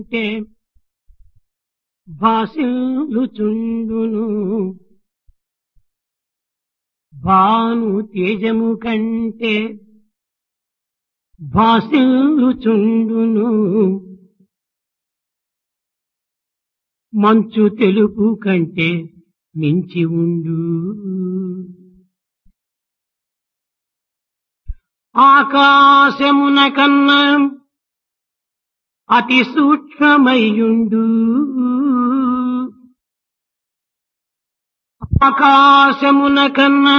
అంటే భాసిల్లుచుండును భాను తేజము కంటే భాసిల్లుచుండును మంచు తెలుపు కంటే మించి ఉండు ఆకాశమున కన్నా అతి సూక్ష్మమయ్యుండు ఆకాశమున కన్నా